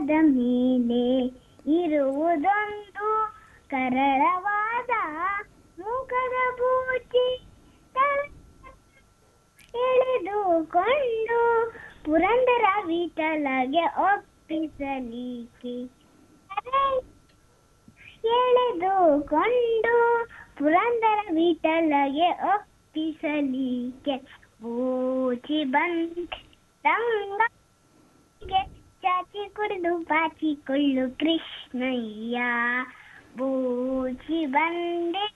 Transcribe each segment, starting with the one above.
ನೆಲದ ಮೇಲೆ ಇರುವುದೊಂದು ಕರಳವಾದ ಮುಖದ ಬೂಚಿ ತಳ- ಎಳೆದುಕೊಂಡು ಪುರಂದರ ವಿಠಲಗೆ ಒಪ್ಪಿಸಲಿಕ್ಕೆ ಎಳೆದುಕೊಂಡು ಪುರಂದರ ವಿಠಲಗೆ ಒಪ್ಪಿಸಲಿಕ್ಕೆ ಬೂಚಿ ಬಂದ್ ರಂಗಗೆ ಚಾಚಿ ಕುಡಿದು ಪಾಚಿಕೊಳ್ಳು ಕೃಷ್ಣಯ್ಯ ಬೂಚಿ ಬಂದೆ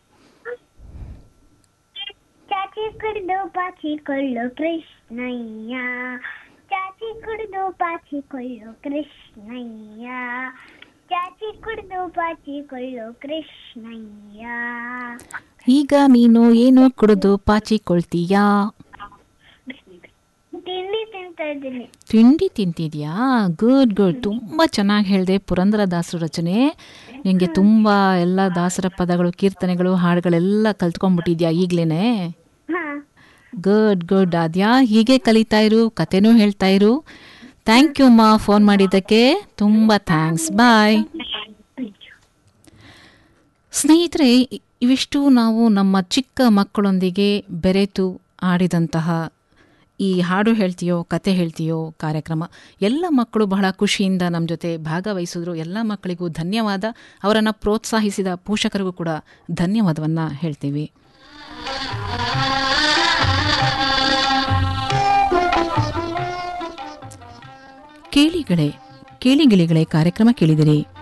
ಚಾಚಿ ಕುಡಿದು ಪಾಚಿಕೊಳ್ಳು ಕೃಷ್ಣಯ್ಯ ಚಾಚಿ ಕುಡಿದು ಪಾಚಿಕೊಳ್ಳು ಕೃಷ್ಣಯ್ಯ ಚಾಚಿ ಕುಡಿದು ಪಾಚಿಕೊಳ್ಳು ಕೃಷ್ಣಯ್ಯ ಈಗ ನೀನು ಏನು ಕುಡಿದು ಪಾಚಿಕೊಳ್ತೀಯಾ ತಿಂಡಿ ತಿಂತಾ ಇದ್ದೀನಿ ತಿಂಡಿ ತಿಂತಿದ್ಯಾ ಗುಡ್ ಗುಡ್ ತುಂಬ ಚೆನ್ನಾಗಿ ಹೇಳಿದೆ ಪುರಂದರದಾಸರು ರಚನೆ ನಿಮಗೆ ತುಂಬ ಎಲ್ಲ ದಾಸರ ಪದಗಳು ಕೀರ್ತನೆಗಳು ಹಾಡುಗಳೆಲ್ಲ ಕಲ್ತ್ಕೊಂಡ್ಬಿಟ್ಟಿದ್ಯಾ ಈಗಲೇ ಹಾ ಗುಡ್ ಗುಡ್ ಆದ್ಯಾ ಹೀಗೆ ಕಲಿತಾ ಇರು ಕತೆನೂ ಹೇಳ್ತಾ ಇರು ಥ್ಯಾಂಕ್ ಯು ಮಾ ಫೋನ್ ಮಾಡಿದ್ದಕ್ಕೆ ತುಂಬ ಥ್ಯಾಂಕ್ಸ್ ಬಾಯ್ ಸ್ನೇಹಿತರೆ ಇ- ಇವಿಷ್ಟು ನಾವು ನಮ್ಮ ಚಿಕ್ಕ ಮಕ್ಕಳೊಂದಿಗೆ ಬೆರೆತು ಆಡಿದಂತಹ ಈ ಹಾಡು ಹೇಳ್ತೀಯೋ ಕತೆ ಹೇಳ್ತೀಯೋ ಕಾರ್ಯಕ್ರಮ ಎಲ್ಲ ಮಕ್ಕಳು ಬಹಳ ಖುಷಿಯಿಂದ ನಮ್ಮ ಜೊತೆ ಭಾಗವಹಿಸಿದ್ರು ಎಲ್ಲ ಮಕ್ಕಳಿಗೂ ಧನ್ಯವಾದ ಅವರನ್ನು ಪ್ರೋತ್ಸಾಹಿಸಿದ ಪೋಷಕರಿಗೂ ಕೂಡ ಧನ್ಯವಾದವನ್ನು ಹೇಳ್ತೀವಿ ಕೇಳಿಗಳೇ ಕೇಳಿಗಿಳಿಗಳೇ ಕಾರ್ಯಕ್ರಮ ಕೇಳಿದಿರಿ